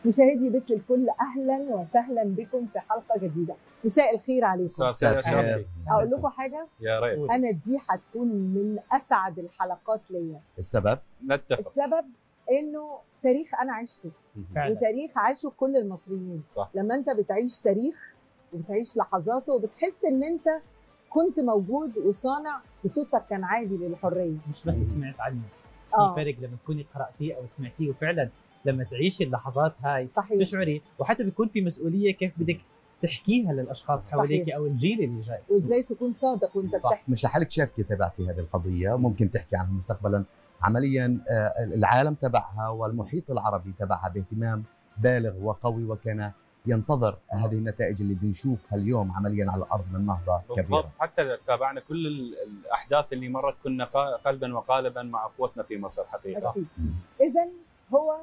مشاهدي بيت الكل اهلا وسهلا بكم في حلقه جديده مساء الخير عليكم مساء الخير يا شرفي اقول لكم حاجه يا ريت انا دي هتكون من اسعد الحلقات ليا السبب نتفق السبب انه تاريخ انا عشته فعلا وتاريخ عاشه كل المصريين صح لما انت بتعيش تاريخ وبتعيش لحظاته وبتحس ان انت كنت موجود وصانع وصوتك كان عادي للحريه مش بس سمعت عنه آه. في فرق لما تكوني قراتيه او سمعتيه وفعلا لما تعيشي اللحظات هاي صحيح تشعري وحتى بيكون في مسؤوليه كيف بدك تحكيها للاشخاص صحيح. حواليك او الجيل اللي جاي وازاي تكون صادق وانت صح. بتحكي مش لحالك شايفك تابعتي هذه القضية وممكن تحكي عنها مستقبلا عمليا آه، العالم تبعها والمحيط العربي تبعها باهتمام بالغ وقوي وكان ينتظر هذه النتائج اللي بنشوفها اليوم عمليا على الارض من نهضه بالضبط كبيره حتى تابعنا كل ال- الاحداث اللي مرت كنا قا- قلبا وقالبا مع اخوتنا في مصر حقيقه أكيد إذا هو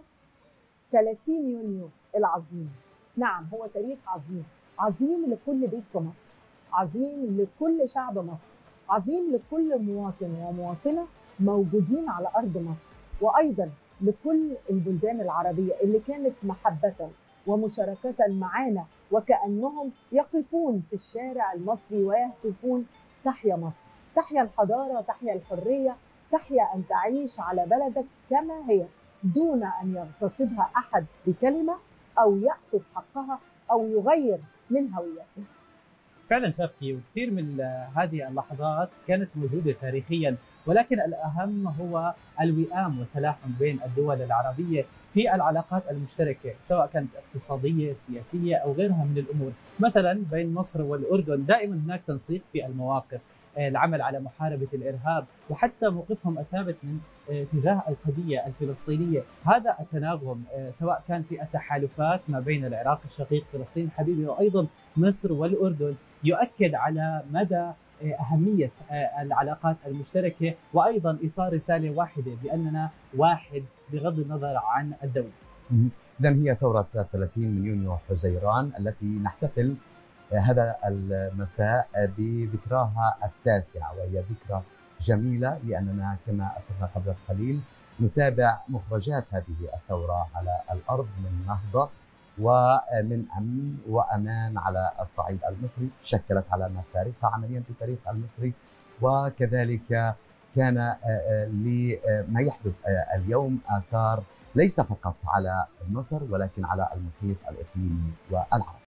30 يونيو العظيم نعم هو تاريخ عظيم عظيم لكل بيت في مصر عظيم لكل شعب مصر عظيم لكل مواطن ومواطنة موجودين على أرض مصر وأيضا لكل البلدان العربية اللي كانت محبة ومشاركة معنا وكأنهم يقفون في الشارع المصري ويهتفون تحيا مصر تحيا الحضارة تحيا الحرية تحيا أن تعيش على بلدك كما هي دون أن يغتصبها أحد بكلمة أو يأخذ حقها أو يغير من هويتها فعلا شافكي وكثير من ال- هذه اللحظات كانت موجوده تاريخيا ولكن الاهم هو الوئام والتلاحم بين الدول العربيه في العلاقات المشتركه سواء كانت اقتصاديه سياسيه او غيرها من الامور مثلا بين مصر والاردن دائما هناك تنسيق في المواقف آه، العمل على محاربه الارهاب وحتى موقفهم الثابت من آه، تجاه القضيه الفلسطينيه هذا التناغم آه، سواء كان في التحالفات ما بين العراق الشقيق فلسطين الحبيبه وايضا مصر والاردن يؤكد على مدى آه، أهمية آه، العلاقات المشتركة وأيضا إيصال رسالة واحدة بأننا واحد بغض النظر عن الدولة اذا هي ثوره 30 من يونيو حزيران التي نحتفل آه، هذا المساء آه، بذكراها التاسعه وهي ذكرى جميله لاننا كما اسلفنا قبل قليل نتابع مخرجات هذه الثوره على الارض من نهضه ومن امن وامان على الصعيد المصري شكلت علامات فارقه عمليا في التاريخ المصري وكذلك كان آه، آه، لما يحدث آه، اليوم اثار ليس فقط على مصر ولكن على المحيط الاقليمي والعربي